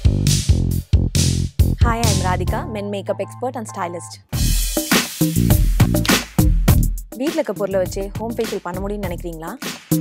Hi, I'm Radhika, men makeup expert and stylist. வீட்டில் இருக்க பொருளை வச்சு ஹோம் ஃபேஷியல் பண்ண முடியும்னு நினைக்கிறீங்களா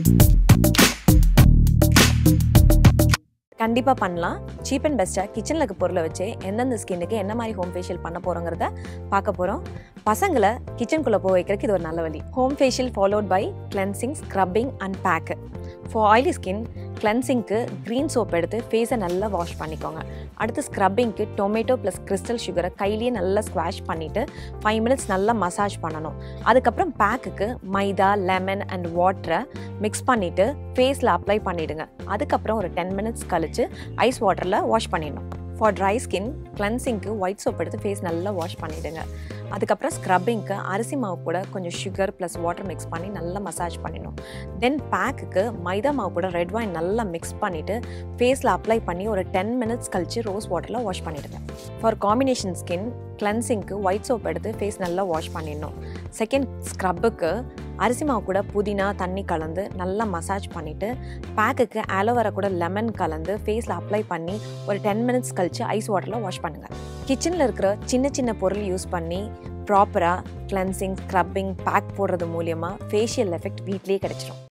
கண்டிப்பாக பண்ணலாம் சீப் அண்ட் பெஸ்ட்டாக கிச்சனில் இருக்க பொருளை வச்சு எந்தெந்த ஸ்கின்னுக்கு என்ன மாதிரி ஹோம் ஃபேஷியல் பண்ண போகிறோங்கிறத பார்க்க போகிறோம் பசங்களை கிச்சனுக்குள்ளே போக வைக்கிறதுக்கு இது ஒரு நல்ல வழி home facial followed by cleansing scrubbing and pack for oily skin கிளென்சிங்க்கு க்ரீன் சோப் எடுத்து ஃபேஸை நல்லா வாஷ் பண்ணிக்கோங்க அடுத்து ஸ்க்ரப்பிங்க்கு டொமேட்டோ ப்ளஸ் கிறிஸ்டல் சுகரை கையிலேயே நல்லா ஸ்குவாஷ் பண்ணிவிட்டு ஃபைவ் மினிட்ஸ் நல்லா மசாஜ் பண்ணணும் அதுக்கப்புறம் பேக்குக்கு மைதா லெமன் அண்ட் வாட்டரை மிக்ஸ் பண்ணிவிட்டு ஃபேஸில் அப்ளை பண்ணிவிடுங்க அதுக்கப்புறம் ஒரு டென் மினிட்ஸ் கழித்து ஐஸ் வாட்டரில் வாஷ் பண்ணிடணும் ஃபார் ட்ரை ஸ்கின் கிளென்சிங்க்கு ஒயிட் சோப் எடுத்து ஃபேஸ் நல்லா வாஷ் பண்ணிவிடுங்க அதுக்கப்புறம் ஸ்க்ரப்பிங்க்கு அரிசி மாவு கூட கொஞ்சம் சுகர் ப்ளஸ் வாட்டர் மிக்ஸ் பண்ணி நல்லா மசாஜ் பண்ணிடணும் தென் பேக்குக்கு மைதா மாவு கூட ரெட் வைன் நல்லா மிக்ஸ் பண்ணிவிட்டு ஃபேஸில் அப்ளை பண்ணி ஒரு டென் மினிட்ஸ் கழிச்சு ரோஸ் வாட்டரில் வாஷ் பண்ணிடுங்க ஃபார் காம்பினேஷன் ஸ்கின் கிளென்சிங்க்கு ஒயிட் சோப் எடுத்து ஃபேஸ் நல்லா வாஷ் பண்ணிடணும் செகண்ட் ஸ்க்ரப்புக்கு அரிசி மாவு கூட புதினா தண்ணி கலந்து நல்லா மசாஜ் பண்ணிவிட்டு பேக்குக்கு ஆலோவேரா கூட லெமன் கலந்து ஃபேஸில் அப்ளை பண்ணி ஒரு டென் மினிட்ஸ் கழிச்சு ஐஸ் வாட்டரில் வாஷ் பண்ணுங்கள் கிச்சனில் இருக்கிற சின்ன சின்ன பொருள் யூஸ் பண்ணி ப்ராப்பராக கிளென்சிங் ஸ்க்ரப்பிங் பேக் போடுறது மூலியமாக ஃபேஷியல் எஃபெக்ட் வீட்லேயே கிடச்சிரும்